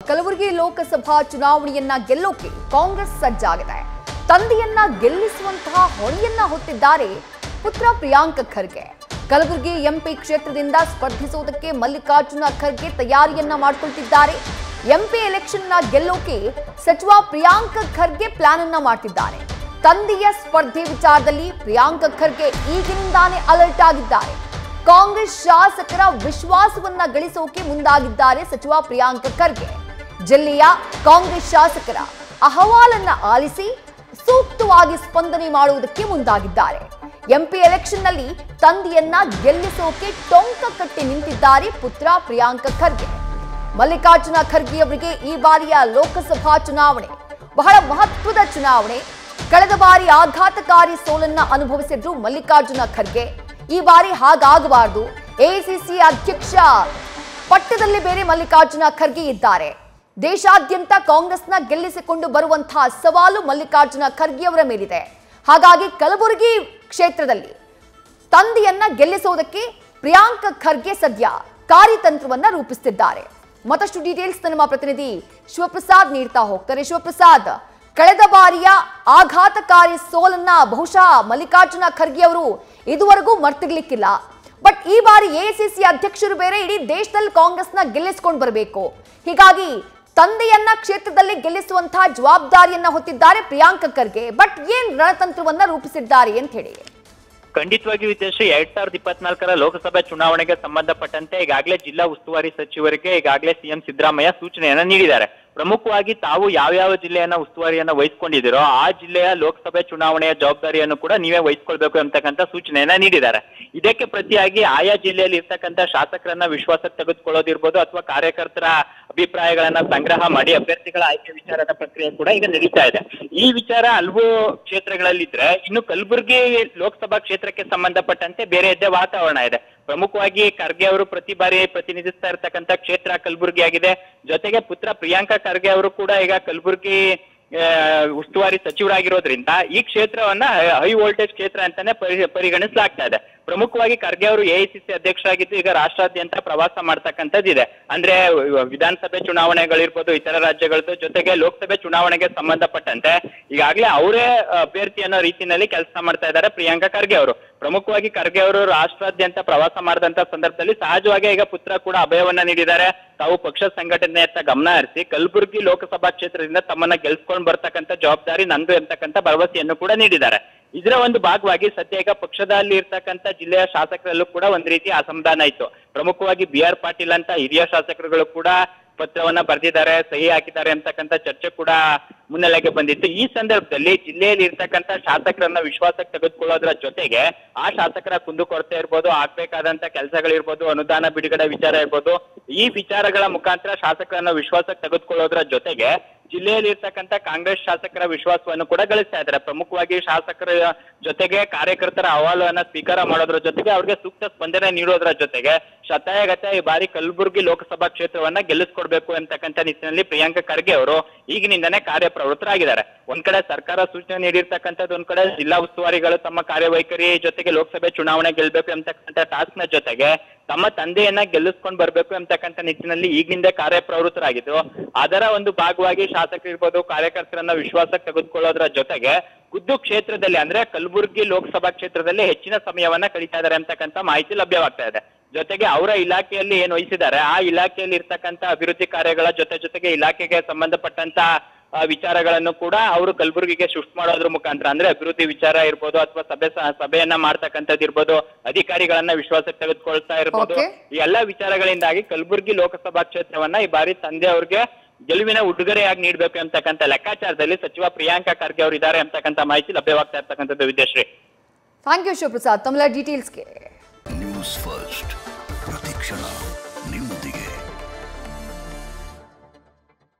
ಕಲಬುರಗಿ ಲೋಕಸಭಾ ಚುನಾವಣೆಯನ್ನ ಗೆಲ್ಲೋಕೆ ಕಾಂಗ್ರೆಸ್ ಸಜ್ಜಾಗಿದೆ ತಂದೆಯನ್ನ ಗೆಲ್ಲಿಸುವಂತಹ ಹೊಣೆಯನ್ನ ಹೊತ್ತಿದ್ದಾರೆ ಪುತ್ರ ಪ್ರಿಯಾಂಕ್ ಖರ್ಗೆ ಕಲಬುರಗಿ ಎಂಪಿ ಕ್ಷೇತ್ರದಿಂದ ಸ್ಪರ್ಧಿಸುವುದಕ್ಕೆ ಮಲ್ಲಿಕಾರ್ಜುನ ಖರ್ಗೆ ತಯಾರಿಯನ್ನ ಮಾಡಿಕೊಳ್ತಿದ್ದಾರೆ ಎಂಪಿ ಎಲೆಕ್ಷನ್ ನ ಗೆಲ್ಲೋಕೆ ಸಚಿವ ಪ್ರಿಯಾಂಕ್ ಖರ್ಗೆ ಪ್ಲಾನ್ ಅನ್ನ ಮಾಡ್ತಿದ್ದಾರೆ ತಂದೆಯ ಸ್ಪರ್ಧೆ ವಿಚಾರದಲ್ಲಿ ಪ್ರಿಯಾಂಕ್ ಖರ್ಗೆ ಈಗಿನಿಂದಾನೇ ಅಲರ್ಟ್ ಆಗಿದ್ದಾರೆ ಕಾಂಗ್ರೆಸ್ ಶಾಸಕರ ವಿಶ್ವಾಸವನ್ನ ಗಳಿಸೋಕೆ ಮುಂದಾಗಿದ್ದಾರೆ ಸಚಿವ ಪ್ರಿಯಾಂಕ್ ಖರ್ಗೆ ಜಿಲ್ಲೆಯ ಕಾಂಗ್ರೆಸ್ ಶಾಸಕರ ಅಹವಾಲನ್ನ ಆಲಿಸಿ ಸೂಕ್ತವಾಗಿ ಸ್ಪಂದನೆ ಮಾಡುವುದಕ್ಕೆ ಮುಂದಾಗಿದ್ದಾರೆ ಎಂಪಿ ಎಲೆಕ್ಷನ್ನಲ್ಲಿ ತಂದೆಯನ್ನ ಗೆಲ್ಲಿಸೋಕೆ ಟೊಂಕ ಕಟ್ಟಿ ನಿಂತಿದ್ದಾರೆ ಪುತ್ರ ಪ್ರಿಯಾಂಕ್ ಖರ್ಗೆ ಮಲ್ಲಿಕಾರ್ಜುನ ಖರ್ಗೆ ಅವರಿಗೆ ಈ ಬಾರಿಯ ಲೋಕಸಭಾ ಚುನಾವಣೆ ಬಹಳ ಮಹತ್ವದ ಚುನಾವಣೆ ಕಳೆದ ಬಾರಿ ಆಘಾತಕಾರಿ ಸೋಲನ್ನ ಅನುಭವಿಸಿದ್ರು ಮಲ್ಲಿಕಾರ್ಜುನ ಖರ್ಗೆ ಈ ಬಾರಿ ಹಾಗಾಗಬಾರದು ಎಐಸಿಸಿ ಅಧ್ಯಕ್ಷ ಪಟ್ಟದಲ್ಲಿ ಬೇರೆ ಮಲ್ಲಿಕಾರ್ಜುನ ಖರ್ಗೆ ಇದ್ದಾರೆ ದೇಶಾದ್ಯಂತ ಕಾಂಗ್ರೆಸ್ನ ಗೆಲ್ಲಿಸಿಕೊಂಡು ಬರುವಂತಹ ಸವಾಲು ಮಲ್ಲಿಕಾರ್ಜುನ ಖರ್ಗೆ ಅವರ ಮೇಲಿದೆ ಹಾಗಾಗಿ ಕಲಬುರಗಿ ಕ್ಷೇತ್ರದಲ್ಲಿ ತಂದೆಯನ್ನ ಗೆಲ್ಲಿಸುವುದಕ್ಕೆ ಪ್ರಿಯಾಂಕ್ ಖರ್ಗೆ ಸದ್ಯ ಕಾರ್ಯತಂತ್ರವನ್ನ ರೂಪಿಸುತ್ತಿದ್ದಾರೆ ಮತ್ತಷ್ಟು ಡೀಟೇಲ್ಸ್ ನಮ್ಮ ಪ್ರತಿನಿಧಿ ಶಿವಪ್ರಸಾದ್ ನೀಡ್ತಾ ಹೋಗ್ತಾರೆ ಶಿವಪ್ರಸಾದ್ ಕಳೆದ ಬಾರಿಯ ಆಘಾತಕಾರಿ ಸೋಲನ್ನ ಬಹುಶಃ ಮಲ್ಲಿಕಾರ್ಜುನ ಖರ್ಗೆ ಅವರು ಇದುವರೆಗೂ ಮರ್ತಿರ್ಲಿಕ್ಕಿಲ್ಲ ಬಟ್ ಈ ಬಾರಿ ಎಐಸಿಸಿ ಅಧ್ಯಕ್ಷರು ಬೇರೆ ಇಡೀ ದೇಶದಲ್ಲಿ ಕಾಂಗ್ರೆಸ್ನ ಗೆಲ್ಲಿಸ್ಕೊಂಡು ಬರಬೇಕು ಹೀಗಾಗಿ ತಂದೆಯನ್ನ ಕ್ಷೇತ್ರದಲ್ಲಿ ಗೆಲ್ಲಿಸುವಂತಹ ಜವಾಬ್ದಾರಿಯನ್ನ ಹೊತ್ತಿದ್ದಾರೆ ಪ್ರಿಯಾಂಕ ಖರ್ಗೆ ಬಟ್ ಏನ್ ರಣತಂತ್ರವನ್ನ ರೂಪಿಸಿದ್ದಾರೆ ಅಂತ ಹೇಳಿ ಖಂಡಿತವಾಗಿ ವಿದ್ಯಾಶ್ರೀ ಎರಡ್ ಸಾವಿರದ ಇಪ್ಪತ್ನಾಲ್ಕರ ಲೋಕಸಭೆ ಚುನಾವಣೆಗೆ ಸಂಬಂಧಪಟ್ಟಂತೆ ಈಗಾಗಲೇ ಜಿಲ್ಲಾ ಉಸ್ತುವಾರಿ ಸಚಿವರಿಗೆ ಈಗಾಗಲೇ ಸಿಎಂ ಸಿದ್ದರಾಮಯ್ಯ ಸೂಚನೆಯನ್ನ ನೀಡಿದ್ದಾರೆ ಪ್ರಮುಖವಾಗಿ ತಾವು ಯಾವ್ಯಾವ ಜಿಲ್ಲೆಯನ್ನ ಉಸ್ತುವಾರಿಯನ್ನ ವಹಿಸ್ಕೊಂಡಿದ್ದೀರೋ ಆ ಜಿಲ್ಲೆಯ ಲೋಕಸಭೆ ಚುನಾವಣೆಯ ಜವಾಬ್ದಾರಿಯನ್ನು ಕೂಡ ನೀವೇ ವಹಿಸ್ಕೊಳ್ಬೇಕು ಅಂತಕ್ಕಂಥ ಸೂಚನೆಯನ್ನ ನೀಡಿದ್ದಾರೆ ಇದಕ್ಕೆ ಪ್ರತಿಯಾಗಿ ಆಯಾ ಜಿಲ್ಲೆಯಲ್ಲಿ ಇರ್ತಕ್ಕಂಥ ಶಾಸಕರನ್ನ ವಿಶ್ವಾಸಕ್ಕೆ ತೆಗೆದುಕೊಳ್ಳೋದಿರ್ಬೋದು ಅಥವಾ ಕಾರ್ಯಕರ್ತರ ಅಭಿಪ್ರಾಯಗಳನ್ನ ಸಂಗ್ರಹ ಮಾಡಿ ಅಭ್ಯರ್ಥಿಗಳ ಆಯ್ಕೆ ವಿಚಾರದ ಪ್ರಕ್ರಿಯೆ ಕೂಡ ಈಗ ನಡೀತಾ ಇದೆ ಈ ವಿಚಾರ ಹಲವು ಕ್ಷೇತ್ರಗಳಲ್ಲಿದ್ರೆ ಇನ್ನು ಕಲಬುರಗಿ ಲೋಕಸಭಾ ಕ್ಷೇತ್ರಕ್ಕೆ ಸಂಬಂಧಪಟ್ಟಂತೆ ಬೇರೆ ಇದ್ದೇ ವಾತಾವರಣ ಇದೆ ಪ್ರಮುಖವಾಗಿ ಖರ್ಗೆ ಅವರು ಪ್ರತಿ ಬಾರಿ ಪ್ರತಿನಿಧಿಸ್ತಾ ಇರ್ತಕ್ಕಂಥ ಕ್ಷೇತ್ರ ಕಲಬುರಗಿ ಆಗಿದೆ ಜೊತೆಗೆ ಪುತ್ರ ಪ್ರಿಯಾಂಕಾ ಖರ್ಗೆ ಅವರು ಕೂಡ ಈಗ ಕಲಬುರಗಿ ಆ, ಉಸ್ತುವಾರಿ ಸಚಿವರಾಗಿರೋದ್ರಿಂದ ಈ ಕ್ಷೇತ್ರವನ್ನ ಹೈ ವೋಲ್ಟೇಜ್ ಕ್ಷೇತ್ರ ಅಂತಾನೆ ಪರಿ- ಪರಿಗಣಿಸಲಾಗ್ತಾ ಇದೆ ಪ್ರಮುಖವಾಗಿ ಖರ್ಗೆ ಅವರು ಎಐಸಿಸಿ ಅಧ್ಯಕ್ಷರಾಗಿದ್ದು ಈಗ ರಾಷ್ಟ್ರಾದ್ಯಂತ ಪ್ರವಾಸ ಮಾಡ್ತಕ್ಕಂಥದ್ದಿದೆ ಅಂದ್ರೆ ವಿಧಾನಸಭೆ ಚುನಾವಣೆಗಳಿರ್ಬೋದು ಇತರ ರಾಜ್ಯಗಳದ್ದು ಜೊತೆಗೆ ಲೋಕಸಭೆ ಚುನಾವಣೆಗೆ ಸಂಬಂಧಪಟ್ಟಂತೆ ಈಗಾಗಲೇ ಅವರೇ ಅಭ್ಯರ್ಥಿ ಅನ್ನೋ ರೀತಿಯಲ್ಲಿ ಕೆಲಸ ಮಾಡ್ತಾ ಇದ್ದಾರೆ ಪ್ರಿಯಾಂಕಾ ಖರ್ಗೆ ಅವರು ಪ್ರಮುಖವಾಗಿ ಖರ್ಗೆ ಅವರು ರಾಷ್ಟ್ರಾದ್ಯಂತ ಪ್ರವಾಸ ಮಾಡಿದಂತ ಸಂದರ್ಭದಲ್ಲಿ ಸಹಜವಾಗಿ ಈಗ ಪುತ್ರ ಕೂಡ ಅಭಯವನ್ನ ನೀಡಿದ್ದಾರೆ ತಾವು ಪಕ್ಷ ಸಂಘಟನೆಯತ್ತ ಗಮನ ಹರಿಸಿ ಕಲಬುರಗಿ ಲೋಕಸಭಾ ಕ್ಷೇತ್ರದಿಂದ ತಮ್ಮನ್ನ ಗೆಲ್ಸ್ಕೊಂಡ್ ಬರ್ತಕ್ಕಂಥ ಜವಾಬ್ದಾರಿ ನಂದು ಎಂತಕ್ಕಂಥ ಭರವಸೆಯನ್ನು ಕೂಡ ನೀಡಿದ್ದಾರೆ ಇದರ ಒಂದು ಭಾಗವಾಗಿ ಸದ್ಯ ಈಗ ಪಕ್ಷದಲ್ಲಿ ಇರ್ತಕ್ಕಂಥ ಜಿಲ್ಲೆಯ ಶಾಸಕರಲ್ಲೂ ಕೂಡ ಒಂದ್ ರೀತಿ ಅಸಮಾಧಾನ ಇತ್ತು ಪ್ರಮುಖವಾಗಿ ಬಿ ಆರ್ ಪಾಟೀಲ್ ಅಂತ ಹಿರಿಯ ಶಾಸಕರುಗಳು ಕೂಡ ಪತ್ರವನ್ನ ಬರೆದಿದ್ದಾರೆ ಸಹಿ ಹಾಕಿದ್ದಾರೆ ಅಂತಕ್ಕಂಥ ಚರ್ಚೆ ಕೂಡ ಮುನ್ನೆಲೆಗೆ ಬಂದಿತ್ತು ಈ ಸಂದರ್ಭದಲ್ಲಿ ಜಿಲ್ಲೆಯಲ್ಲಿ ಇರ್ತಕ್ಕಂಥ ಶಾಸಕರನ್ನ ವಿಶ್ವಾಸಕ್ಕೆ ತೆಗೆದುಕೊಳ್ಳೋದ್ರ ಜೊತೆಗೆ ಆ ಶಾಸಕರ ಕುಂದುಕೊರತೆ ಇರ್ಬೋದು ಆಗ್ಬೇಕಾದಂತ ಕೆಲಸಗಳಿರ್ಬೋದು ಅನುದಾನ ಬಿಡುಗಡೆ ವಿಚಾರ ಇರ್ಬೋದು ಈ ವಿಚಾರಗಳ ಮುಖಾಂತರ ಶಾಸಕರನ್ನ ವಿಶ್ವಾಸಕ್ಕೆ ತೆಗೆದುಕೊಳ್ಳೋದ್ರ ಜೊತೆಗೆ ಜಿಲ್ಲೆಯಲ್ಲಿ ಇರ್ತಕ್ಕಂಥ ಕಾಂಗ್ರೆಸ್ ಶಾಸಕರ ವಿಶ್ವಾಸವನ್ನು ಕೂಡ ಗಳಿಸ್ತಾ ಇದ್ದಾರೆ ಪ್ರಮುಖವಾಗಿ ಶಾಸಕರ ಜೊತೆಗೆ ಕಾರ್ಯಕರ್ತರ ಅಹವಾಲುವನ್ನ ಸ್ವೀಕಾರ ಮಾಡೋದ್ರ ಜೊತೆಗೆ ಅವ್ರಿಗೆ ಸೂಕ್ತ ಸ್ಪಂದನೆ ನೀಡೋದ್ರ ಜೊತೆಗೆ ಶತಾಯಗತ ಈ ಬಾರಿ ಕಲಬುರಗಿ ಲೋಕಸಭಾ ಕ್ಷೇತ್ರವನ್ನ ಗೆಲ್ಲಿಸ್ಕೊಡ್ಬೇಕು ಅಂತಕ್ಕಂಥ ನಿಟ್ಟಿನಲ್ಲಿ ಪ್ರಿಯಾಂಕ ಖರ್ಗೆ ಅವರು ಈಗಿನಿಂದನೇ ಕಾರ್ಯಪ್ರವೃತ್ತರಾಗಿದ್ದಾರೆ ಒಂದ್ ಕಡೆ ಸರ್ಕಾರ ಸೂಚನೆ ನೀಡಿರ್ತಕ್ಕಂಥದ್ದು ಒಂದ್ ಕಡೆ ಜಿಲ್ಲಾ ಉಸ್ತುವಾರಿಗಳು ತಮ್ಮ ಕಾರ್ಯವೈಖರಿ ಜೊತೆಗೆ ಲೋಕಸಭೆ ಚುನಾವಣೆ ಗೆಲ್ಬೇಕು ಅಂತಕ್ಕಂಥ ಟಾಸ್ಕ್ ನ ಜೊತೆಗೆ ತಮ್ಮ ತಂದೆಯನ್ನ ಗೆಲ್ಲಿಸ್ಕೊಂಡ್ ಬರ್ಬೇಕು ಅಂತಕ್ಕಂಥ ನಿಟ್ಟಿನಲ್ಲಿ ಈಗಿನಿಂದ ಕಾರ್ಯಪ್ರವೃತ್ತರಾಗಿದ್ದು ಅದರ ಒಂದು ಭಾಗವಾಗಿ ಶಾಸಕರು ಇರ್ಬೋದು ಕಾರ್ಯಕರ್ತರನ್ನ ವಿಶ್ವಾಸಕ್ಕೆ ತೆಗೆದುಕೊಳ್ಳೋದ್ರ ಜೊತೆಗೆ ಖುದ್ದು ಕ್ಷೇತ್ರದಲ್ಲಿ ಅಂದ್ರೆ ಕಲಬುರಗಿ ಲೋಕಸಭಾ ಕ್ಷೇತ್ರದಲ್ಲಿ ಹೆಚ್ಚಿನ ಸಮಯವನ್ನ ಕಳೀತಾ ಇದ್ದಾರೆ ಅಂತಕ್ಕಂಥ ಮಾಹಿತಿ ಲಭ್ಯವಾಗ್ತಾ ಇದೆ ಜೊತೆಗೆ ಅವರ ಇಲಾಖೆಯಲ್ಲಿ ಏನು ವಹಿಸಿದ್ದಾರೆ ಆ ಇಲಾಖೆಯಲ್ಲಿ ಇರ್ತಕ್ಕಂಥ ಅಭಿವೃದ್ಧಿ ಕಾರ್ಯಗಳ ಜೊತೆ ಜೊತೆಗೆ ಇಲಾಖೆಗೆ ಸಂಬಂಧಪಟ್ಟಂತ ಆ, ವಿಚಾರಗಳನ್ನು ಕೂಡ ಅವರು ಕಲಬುರಗಿಗೆ ಶಿಫ್ಟ್ ಮಾಡೋದ್ರ ಮುಖಾಂತರ ಅಂದ್ರೆ ಅಭಿವೃದ್ಧಿ ವಿಚಾರ ಇರ್ಬೋದು ಅಥವಾ ಸಭೆ ಸ- ಸಭೆಯನ್ನ ಮಾಡ್ತಕ್ಕಂಥದ್ದು ಇರ್ಬೋದು ಅಧಿಕಾರಿಗಳನ್ನ ವಿಶ್ವಾಸಕ್ಕೆ ತೆಗೆದುಕೊಳ್ತಾ ಇರ್ಬೋದು Okay. ಈ ಎಲ್ಲಾ ವಿಚಾರಗಳಿಂದಾಗಿ ಕಲಬುರಗಿ ಲೋಕಸಭಾ ಕ್ಷೇತ್ರವನ್ನ ಈ ಬಾರಿ ತಂದೆ ಅವ್ರಿಗೆ ಗೆಲುವಿನ ಉಡುಗೊರೆಯಾಗಿ ನೀಡಬೇಕು ಅಂತಕ್ಕಂಥ ಲೆಕ್ಕಾಚಾರದಲ್ಲಿ ಸಚಿವ ಪ್ರಿಯಾಂಕಾ ಖರ್ಗೆ ಅವರು ಇದ್ದಾರೆ ಅಂತಕ್ಕಂಥ ಮಾಹಿತಿ ಲಭ್ಯವಾಗ್ತಾ ಇರ್ತಕ್ಕಂಥದ್ದು ವಿದ್ಯಾಶ್ರೀ ಥ್ಯಾಂಕ್ ಯು ಶಿವಪ್ರಸಾದ್ ತಮ್ಮೆಲ್ಲ ಡೀಟೇಲ್ಸ್ಗೆ ನ್ಯೂಸ್ ಫಸ್ಟ್ ಪ್ರತಿಕ್ಷಣ ನಿಮ್ಮದೇ